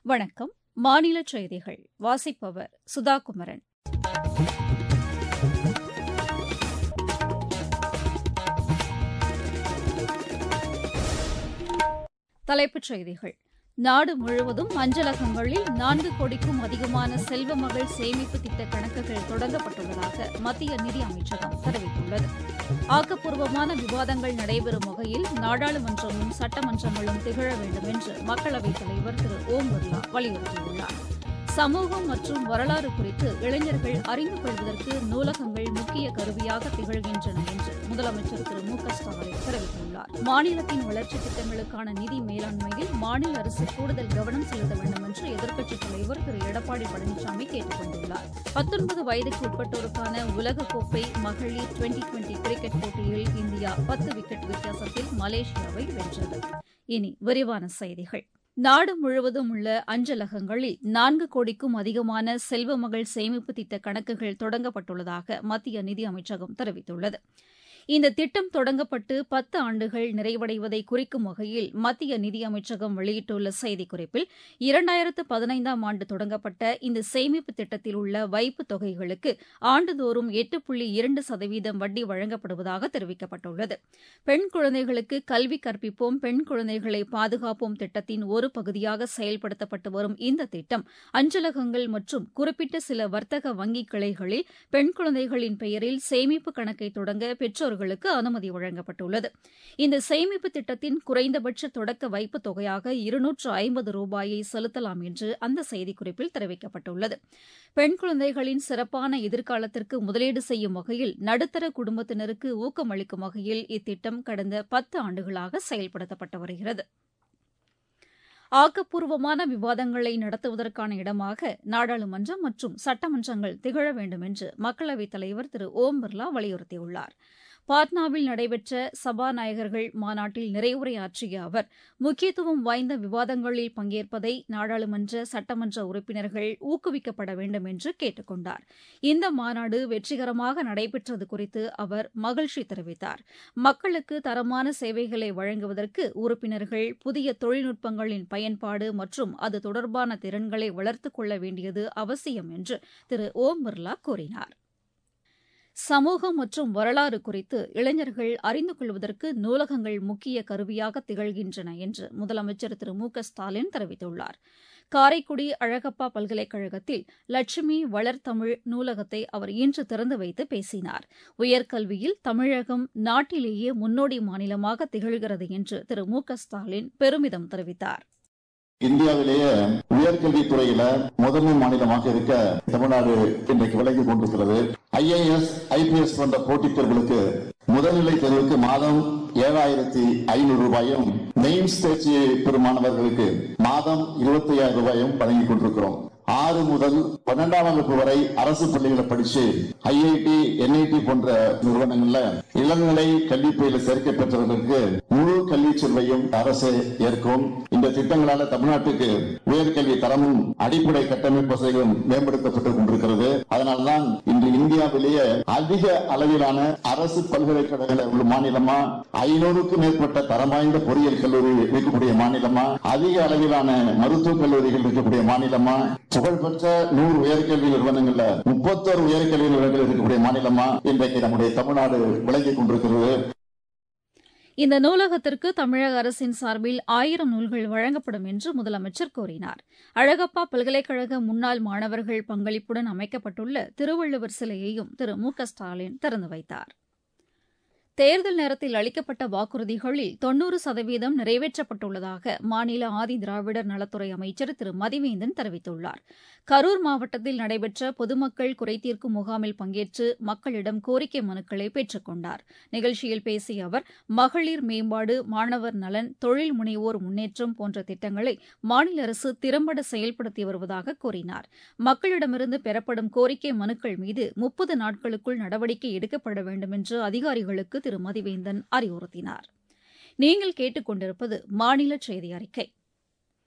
வணக்கம் மாநில செய்திகள் வாசிப்பவர் சுதா குமரன் தலைப்புச் செய்திகள் நாடு முழுவதும் அஞ்சலகங்களில் நான்கு கோடிக்கும் அதிகமான செல்வ மகள் சேமிப்பு திட்ட கணக்குகள் தொடங்கப்பட்டுள்ளதாக மத்திய நிதி அமைச்சகம் தெரிவித்துள்ளது ஆக்கப்பூர்வமான விவாதங்கள் நடைபெறும் வகையில் நாடாளுமன்றமும் சட்டமன்றங்களும் திகழ வேண்டும் என்று மக்களவைத் தலைவர் திரு ஓம் பிர்லா வலியுறுத்தியுள்ளார் சமூகம் மற்றும் வரலாறு குறித்து இளைஞர்கள் அறிந்து கொள்வதற்கு நூலகங்கள் முக்கிய கருவியாக திகழ்கின்றன என்று முதலமைச்சர் திரு மு க ஸ்டாலின் தெரிவித்துள்ளார் மாநிலத்தின் வளர்ச்சித் திட்டங்களுக்கான நிதி மேலாண்மையில் மாநில அரசு கூடுதல் கவனம் செலுத்த வேண்டும் என்று எதிர்க்கட்சித் தலைவர் திரு எடப்பாடி பழனிசாமி கேட்டுக் கொண்டுள்ளார் பத்தொன்பது வயதுக்கு உட்பட்டோருக்கான உலகக்கோப்பை மகளிர் டுவெண்டி டுவெண்டி கிரிக்கெட் போட்டியில் இந்தியா பத்து விக்கெட் வித்தியாசத்தில் மலேசியாவை வென்றது இனி விரிவான செய்திகள் நாடு முழுவதும் உள்ள அஞ்சலகங்களில் நான்கு கோடிக்கும் அதிகமான செல்வ மகள் சேமிப்பு திட்ட கணக்குகள் தொடங்கப்பட்டுள்ளதாக மத்திய நிதி அமைச்சகம் தெரிவித்துள்ளது இந்த திட்டம் தொடங்கப்பட்டு பத்து ஆண்டுகள் நிறைவடைவதை குறிக்கும் வகையில் மத்திய நிதி அமைச்சகம் வெளியிட்டுள்ள செய்திக்குறிப்பில் இரண்டாயிரத்து பதினைந்தாம் ஆண்டு தொடங்கப்பட்ட இந்த சேமிப்பு திட்டத்தில் உள்ள வைப்பு தொகைகளுக்கு ஆண்டுதோறும் எட்டு புள்ளி இரண்டு சதவீதம் வட்டி வழங்கப்படுவதாக தெரிவிக்கப்பட்டுள்ளது பெண் குழந்தைகளுக்கு கல்வி கற்பிப்போம் பெண் குழந்தைகளை பாதுகாப்போம் திட்டத்தின் ஒரு பகுதியாக செயல்படுத்தப்பட்டு வரும் இந்த திட்டம் அஞ்சலகங்கள் மற்றும் குறிப்பிட்ட சில வர்த்தக வங்கிக் கிளைகளில் பெண் குழந்தைகளின் பெயரில் சேமிப்பு கணக்கை தொடங்க பெற்றோர்களுக்கு அனுமதி வழங்கப்பட்டுள்ளது இந்த சேமிப்பு திட்டத்தின் குறைந்தபட்ச தொடக்க வைப்பு தொகையாக இருநூற்று ஐம்பது ரூபாயை செலுத்தலாம் என்று அந்த செய்திக்குறிப்பில் தெரிவிக்கப்பட்டுள்ளது பெண் குழந்தைகளின் சிறப்பான எதிர்காலத்திற்கு முதலீடு செய்யும் வகையில் நடுத்தர குடும்பத்தினருக்கு ஊக்கமளிக்கும் வகையில் இத்திட்டம் கடந்த பத்து ஆண்டுகளாக செயல்படுத்தப்பட்டு வருகிறது ஆக்கப்பூர்வமான விவாதங்களை நடத்துவதற்கான இடமாக நாடாளுமன்றம் மற்றும் சட்டமன்றங்கள் திகழ வேண்டும் என்று மக்களவைத் தலைவர் திரு ஓம் பிர்லா வலியுறுத்தியுள்ளார் பாட்னாவில் நடைபெற்ற சபாநாயகர்கள் மாநாட்டில் நிறைவுரையாற்றிய அவர் முக்கியத்துவம் வாய்ந்த விவாதங்களில் பங்கேற்பதை நாடாளுமன்ற சட்டமன்ற உறுப்பினர்கள் ஊக்குவிக்கப்பட வேண்டும் என்று கேட்டுக் கொண்டார் இந்த மாநாடு வெற்றிகரமாக நடைபெற்றது குறித்து அவர் மகிழ்ச்சி தெரிவித்தார் மக்களுக்கு தரமான சேவைகளை வழங்குவதற்கு உறுப்பினர்கள் புதிய தொழில்நுட்பங்களின் பயன்பாடு மற்றும் அது தொடர்பான திறன்களை வளர்த்துக் கொள்ள வேண்டியது அவசியம் என்று திரு ஓம் பிர்லா கூறினார் சமூகம் மற்றும் வரலாறு குறித்து இளைஞர்கள் அறிந்து கொள்வதற்கு நூலகங்கள் முக்கிய கருவியாக திகழ்கின்றன என்று முதலமைச்சர் திரு மு க ஸ்டாலின் தெரிவித்துள்ளார் காரைக்குடி அழகப்பா பல்கலைக்கழகத்தில் லட்சுமி வளர்தமிழ் நூலகத்தை அவர் இன்று திறந்து வைத்து பேசினார் உயர்கல்வியில் தமிழகம் நாட்டிலேயே முன்னோடி மாநிலமாக திகழ்கிறது என்று திரு மு க ஸ்டாலின் பெருமிதம் தெரிவித்தார் இந்தியாவிலேயே உயர்கல்வித்துறையில முதன்மை மாநிலமாக இருக்க தமிழ்நாடு இன்றைக்கு விளங்கி கொண்டிருக்கிறது ஐஏஎஸ் ஐபிஎஸ் போன்ற போட்டித் தேர்வுகளுக்கு முதல்நிலை தேர்வுக்கு மாதம் ஏழாயிரத்தி ஐநூறு ரூபாயும் மெயின்ஸ் தேர்ச்சி பெறும் மாணவர்களுக்கு மாதம் இருபத்தி ஐயாயிரம் ரூபாயும் வழங்கிக் கொண்டிருக்கிறோம் ஆறு முதல் பன்னெண்டாம் வகுப்பு வரை அரசு பள்ளிகளை படிச்சு ஐஐடி என்ஐடி போன்ற நிறுவனங்கள்ல இளநிலை கல்வி பயில சேர்க்கை பெற்றவர்களுக்கு முழு கல்வி செல்வையும் அரசு ஏற்கும் இந்த திட்டங்களால தமிழ்நாட்டுக்கு உயர்கல்வி தரமும் அடிப்படை கட்டமைப்பு வசதிகளும் மேம்படுத்தப்பட்டு கொண்டிருக்கிறது அதனால்தான் இன்று இந்தியாவிலேயே அதிக அளவிலான அரசு பல்கலைக்கழகங்கள் உள்ள மாநிலமா ஐநூறுக்கும் மேற்பட்ட தரம் வாய்ந்த பொறியியல் கல்லூரி இருக்கக்கூடிய மாநிலமா அதிக அளவிலான மருத்துவக் கல்லூரிகள் இருக்கக்கூடிய மாநிலமா புகழ்பெற்ற நூறு உயர்கல்வி நிறுவனங்கள்ல முப்பத்தோரு உயர்கல்வி நிறுவனங்கள் இருக்கக்கூடிய மாநிலமா இன்றைக்கு நம்முடைய தமிழ்நாடு விளங்கிக் கொண்டிருக்கிறது இந்த நூலகத்திற்கு தமிழக அரசின் சார்பில் ஆயிரம் நூல்கள் வழங்கப்படும் என்று முதலமைச்சர் கூறினார் அழகப்பா பல்கலைக்கழக முன்னாள் மாணவர்கள் பங்களிப்புடன் அமைக்கப்பட்டுள்ள திருவள்ளுவர் சிலையையும் திரு மு க ஸ்டாலின் திறந்து வைத்தார் தேர்தல் நேரத்தில் அளிக்கப்பட்ட வாக்குறுதிகளில் தொன்னூறு சதவீதம் நிறைவேற்றப்பட்டுள்ளதாக மாநில ஆதி திராவிடர் நலத்துறை அமைச்சர் திரு மதிவேந்தன் தெரிவித்துள்ளார் கரூர் மாவட்டத்தில் நடைபெற்ற பொதுமக்கள் குறைதீர்க்கும் முகாமில் பங்கேற்று மக்களிடம் கோரிக்கை மனுக்களை பெற்றுக் கொண்டார் நிகழ்ச்சியில் பேசிய அவர் மகளிர் மேம்பாடு மாணவர் நலன் தொழில் முனைவோர் முன்னேற்றம் போன்ற திட்டங்களை மாநில அரசு திறம்பட செயல்படுத்தி வருவதாக கூறினார் மக்களிடமிருந்து பெறப்படும் கோரிக்கை மனுக்கள் மீது முப்பது நாட்களுக்குள் நடவடிக்கை எடுக்கப்பட வேண்டும் என்று அதிகாரிகளுக்கு திரு மதிவேந்தன் அறிவுறுத்தினார் நீங்கள் கேட்டுக்கொண்டிருப்பது மாநில செய்தி அறிக்கை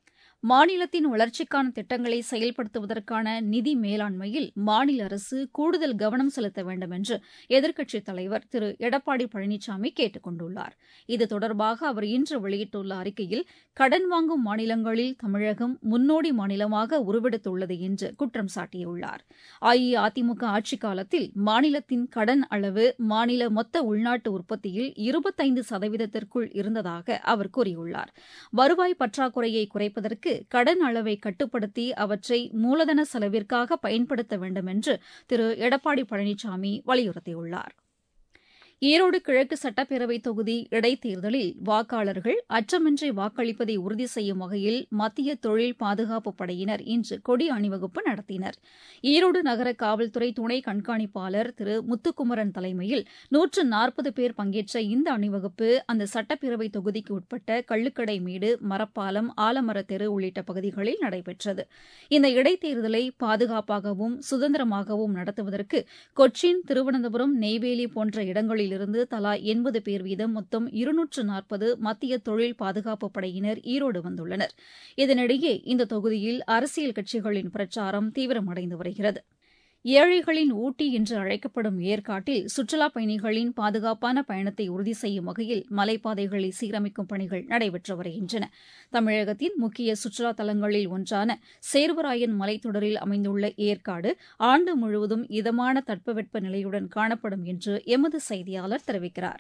மாநிலத்தின் வளர்ச்சிக்கான திட்டங்களை செயல்படுத்துவதற்கான நிதி மேலாண்மையில் மாநில அரசு கூடுதல் கவனம் செலுத்த வேண்டும் என்று எதிர்க்கட்சித் தலைவர் திரு எடப்பாடி பழனிசாமி கேட்டுக் கொண்டுள்ளார் இது தொடர்பாக அவர் இன்று வெளியிட்டுள்ள அறிக்கையில் கடன் வாங்கும் மாநிலங்களில் தமிழகம் முன்னோடி மாநிலமாக உருவெடுத்துள்ளது என்று குற்றம் சாட்டியுள்ளார் அஇஅதிமுக ஆட்சிக் காலத்தில் மாநிலத்தின் கடன் அளவு மாநில மொத்த உள்நாட்டு உற்பத்தியில் இருபத்தைந்து சதவீதத்திற்குள் இருந்ததாக அவர் கூறியுள்ளார் வருவாய் பற்றாக்குறையை குறைப்பதற்கு கடன் அளவை கட்டுப்படுத்தி அவற்றை மூலதன செலவிற்காக பயன்படுத்த வேண்டும் என்று திரு எடப்பாடி பழனிசாமி வலியுறுத்தியுள்ளார் ஈரோடு கிழக்கு சட்டப்பேரவைத் தொகுதி இடைத்தேர்தலில் வாக்காளர்கள் அச்சமின்றி வாக்களிப்பதை உறுதி செய்யும் வகையில் மத்திய தொழில் பாதுகாப்பு படையினர் இன்று கொடி அணிவகுப்பு நடத்தினர் ஈரோடு நகர காவல்துறை துணை கண்காணிப்பாளர் திரு முத்துக்குமரன் தலைமையில் நூற்று நாற்பது பேர் பங்கேற்ற இந்த அணிவகுப்பு அந்த சட்டப்பேரவை தொகுதிக்கு உட்பட்ட கள்ளுக்கடை மேடு மரப்பாலம் ஆலமர தெரு உள்ளிட்ட பகுதிகளில் நடைபெற்றது இந்த இடைத்தேர்தலை பாதுகாப்பாகவும் சுதந்திரமாகவும் நடத்துவதற்கு கொச்சின் திருவனந்தபுரம் நெய்வேலி போன்ற இடங்களில் இருந்து தலா எண்பது பேர் வீதம் மொத்தம் இருநூற்று நாற்பது மத்திய தொழில் பாதுகாப்பு படையினர் ஈரோடு வந்துள்ளனர் இதனிடையே இந்த தொகுதியில் அரசியல் கட்சிகளின் பிரச்சாரம் தீவிரமடைந்து வருகிறது ஏழைகளின் ஊட்டி என்று அழைக்கப்படும் ஏற்காட்டில் சுற்றுலாப் பயணிகளின் பாதுகாப்பான பயணத்தை உறுதி செய்யும் வகையில் மலைப்பாதைகளை சீரமைக்கும் பணிகள் நடைபெற்று வருகின்றன தமிழகத்தின் முக்கிய சுற்றுலா தலங்களில் ஒன்றான சேர்வராயன் மலைத்தொடரில் அமைந்துள்ள ஏற்காடு ஆண்டு முழுவதும் இதமான தட்பவெட்ப நிலையுடன் காணப்படும் என்று எமது செய்தியாளர் தெரிவிக்கிறார்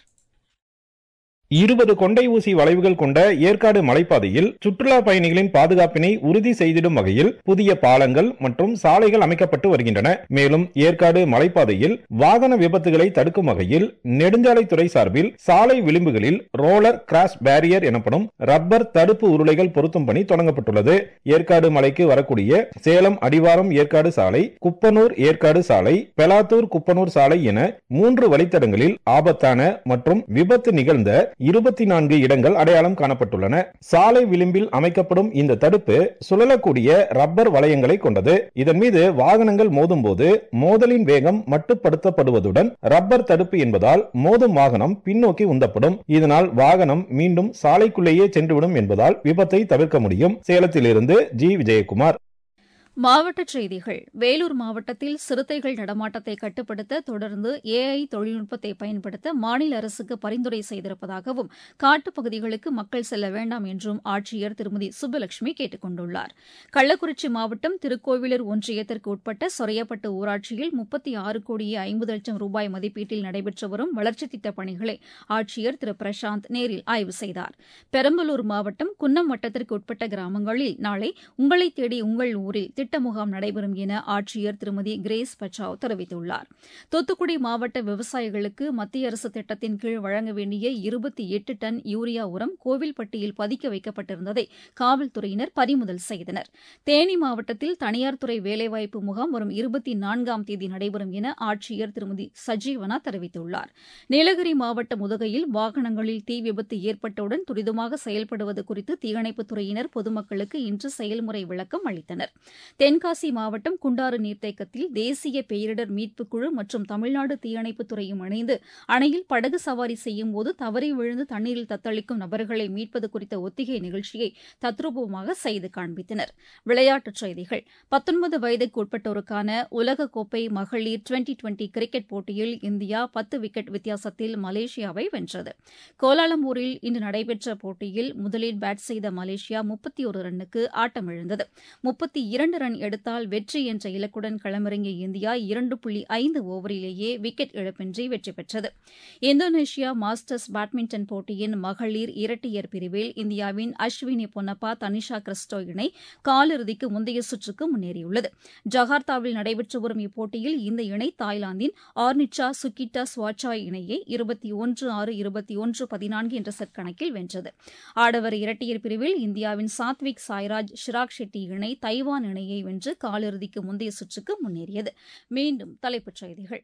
இருபது கொண்டை ஊசி வளைவுகள் கொண்ட ஏற்காடு மலைப்பாதையில் சுற்றுலா பயணிகளின் பாதுகாப்பினை உறுதி செய்திடும் வகையில் புதிய பாலங்கள் மற்றும் சாலைகள் அமைக்கப்பட்டு வருகின்றன மேலும் ஏற்காடு மலைப்பாதையில் வாகன விபத்துகளை தடுக்கும் வகையில் நெடுஞ்சாலைத்துறை சார்பில் சாலை விளிம்புகளில் ரோலர் கிராஸ் பேரியர் எனப்படும் ரப்பர் தடுப்பு உருளைகள் பொருத்தும் பணி தொடங்கப்பட்டுள்ளது ஏற்காடு மலைக்கு வரக்கூடிய சேலம் அடிவாரம் ஏற்காடு சாலை குப்பனூர் ஏற்காடு சாலை பெலாத்தூர் குப்பனூர் சாலை என மூன்று வழித்தடங்களில் ஆபத்தான மற்றும் விபத்து நிகழ்ந்த இருபத்தி நான்கு இடங்கள் அடையாளம் காணப்பட்டுள்ளன சாலை விளிம்பில் அமைக்கப்படும் இந்த தடுப்பு சுழலக்கூடிய ரப்பர் வளையங்களை கொண்டது இதன் மீது வாகனங்கள் மோதும் போது மோதலின் வேகம் மட்டுப்படுத்தப்படுவதுடன் ரப்பர் தடுப்பு என்பதால் மோதும் வாகனம் பின்னோக்கி உந்தப்படும் இதனால் வாகனம் மீண்டும் சாலைக்குள்ளேயே சென்றுவிடும் என்பதால் விபத்தை தவிர்க்க முடியும் சேலத்திலிருந்து ஜி விஜயகுமார் மாவட்டச் செய்திகள் வேலூர் மாவட்டத்தில் சிறுத்தைகள் நடமாட்டத்தை கட்டுப்படுத்த தொடர்ந்து ஏஐ தொழில்நுட்பத்தை பயன்படுத்த மாநில அரசுக்கு பரிந்துரை செய்திருப்பதாகவும் காட்டுப் பகுதிகளுக்கு மக்கள் செல்ல வேண்டாம் என்றும் ஆட்சியர் திருமதி சுப்புலட்சுமி கேட்டுக் கொண்டுள்ளார் கள்ளக்குறிச்சி மாவட்டம் திருக்கோவிலூர் ஒன்றியத்திற்கு உட்பட்ட சொரையப்பட்டு ஊராட்சியில் முப்பத்தி ஆறு கோடியே ஐம்பது லட்சம் ரூபாய் மதிப்பீட்டில் நடைபெற்று வரும் வளர்ச்சித் திட்டப் பணிகளை ஆட்சியர் திரு பிரசாந்த் நேரில் ஆய்வு செய்தார் பெரம்பலூர் மாவட்டம் குன்னம் வட்டத்திற்கு உட்பட்ட கிராமங்களில் நாளை உங்களை தேடி உங்கள் ஊரில் திட்ட முகாம் நடைபெறும் என ஆட்சியர் திருமதி கிரேஸ் பச்சாவ் தெரிவித்துள்ளார் தூத்துக்குடி மாவட்ட விவசாயிகளுக்கு மத்திய அரசு திட்டத்தின் கீழ் வழங்க வேண்டிய இருபத்தி எட்டு டன் யூரியா உரம் கோவில்பட்டியில் பதுக்க வைக்கப்பட்டிருந்ததை காவல்துறையினர் பறிமுதல் செய்தனர் தேனி மாவட்டத்தில் தனியார் துறை வேலைவாய்ப்பு முகாம் வரும் இருபத்தி நான்காம் தேதி நடைபெறும் என ஆட்சியர் திருமதி சஜீவனா தெரிவித்துள்ளார் நீலகிரி மாவட்டம் உதகையில் வாகனங்களில் தீ விபத்து ஏற்பட்டவுடன் துரிதமாக செயல்படுவது குறித்து தீயணைப்புத் துறையினர் பொதுமக்களுக்கு இன்று செயல்முறை விளக்கம் அளித்தனர் தென்காசி மாவட்டம் குண்டாறு நீர்த்தேக்கத்தில் தேசிய பேரிடர் மீட்புக் குழு மற்றும் தமிழ்நாடு தீயணைப்புத் துறையும் இணைந்து அணையில் படகு சவாரி செய்யும் போது தவறி விழுந்து தண்ணீரில் தத்தளிக்கும் நபர்களை மீட்பது குறித்த ஒத்திகை நிகழ்ச்சியை தத்ரூபமாக செய்து காண்பித்தனர் விளையாட்டுச் செய்திகள் பத்தொன்பது வயதுக்கு உட்பட்டோருக்கான உலகக்கோப்பை மகளிர் டுவெண்டி டுவெண்டி கிரிக்கெட் போட்டியில் இந்தியா பத்து விக்கெட் வித்தியாசத்தில் மலேசியாவை வென்றது கோலாலம்பூரில் இன்று நடைபெற்ற போட்டியில் முதலில் பேட் செய்த மலேசியா முப்பத்தி ஒரு ரன்னுக்கு ஆட்டமிழந்தது முப்பத்தி இரண்டு ரன் எடுத்தால் வெற்றி என்ற இலக்குடன் களமிறங்கிய இந்தியா இரண்டு புள்ளி ஐந்து ஓவரிலேயே விக்கெட் இழப்பின்றி வெற்றி பெற்றது இந்தோனேஷியா மாஸ்டர்ஸ் பேட்மிண்டன் போட்டியின் மகளிர் இரட்டையர் பிரிவில் இந்தியாவின் அஸ்வினி பொன்னப்பா தனிஷா கிறிஸ்டோ இணை காலிறுதிக்கு முந்தைய சுற்றுக்கு முன்னேறியுள்ளது ஜகார்த்தாவில் நடைபெற்று வரும் இப்போட்டியில் இந்த இணை தாய்லாந்தின் ஆர்னிச்சா சுகிட்டா ஸ்வாச்சாய் இணையை இருபத்தி ஒன்று ஆறு இருபத்தி ஒன்று பதினான்கு என்ற செட் கணக்கில் வென்றது ஆடவர் இரட்டையர் பிரிவில் இந்தியாவின் சாத்விக் சாய்ராஜ் ஷிராக் ஷெட்டி இணை தைவான் இணையை வென்று காலிறுதிக்கு முந்தைய சுற்றுக்கு முன்னேறியது மீண்டும் தலைப்புச் செய்திகள்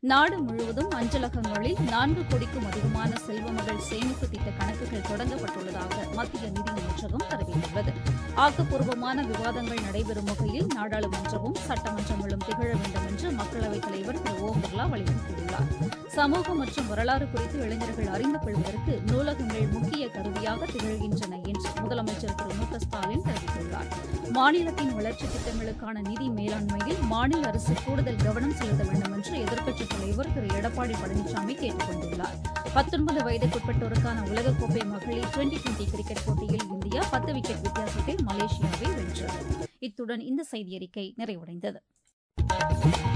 நாடு முழுவதும் அஞ்சலகங்களில் நான்கு கோடிக்கும் அதிகமான செல்வமகள் சேமிப்பு திட்ட கணக்குகள் தொடங்கப்பட்டுள்ளதாக மத்திய நிதியமைச்சகம் தெரிவித்துள்ளது ஆக்கப்பூர்வமான விவாதங்கள் நடைபெறும் வகையில் நாடாளுமன்றமும் சட்டமன்றங்களும் திகழ வேண்டும் என்று மக்களவைத் தலைவர் திரு ஓம் பிர்லா வலியுறுத்தியுள்ளார் சமூகம் மற்றும் வரலாறு குறித்து இளைஞர்கள் அறிந்து கொள்வதற்கு நூலகங்கள் முக்கிய கருவியாக திகழ்கின்றன என்று முதலமைச்சர் திரு மு க ஸ்டாலின் தெரிவித்துள்ளார் மாநிலத்தின் வளர்ச்சித் திட்டங்களுக்கான நிதி மேலாண்மையில் மாநில அரசு கூடுதல் கவனம் செலுத்த வேண்டும் என்று எதிர்க்கட்சித் தலைவர் திரு எடப்பாடி பழனிசாமி கேட்டுக் கொண்டுள்ளார் பத்தொன்பது வயதுக்குட்பட்டோருக்கான உலகக்கோப்பை மகளிர் டுவெண்டி டுவெண்டி கிரிக்கெட் போட்டியில் இந்தியா பத்து விக்கெட் வித்தியாசத்தில் மலேசியாவை வென்றது இத்துடன் இந்த செய்தியறிக்கை நிறைவடைந்தது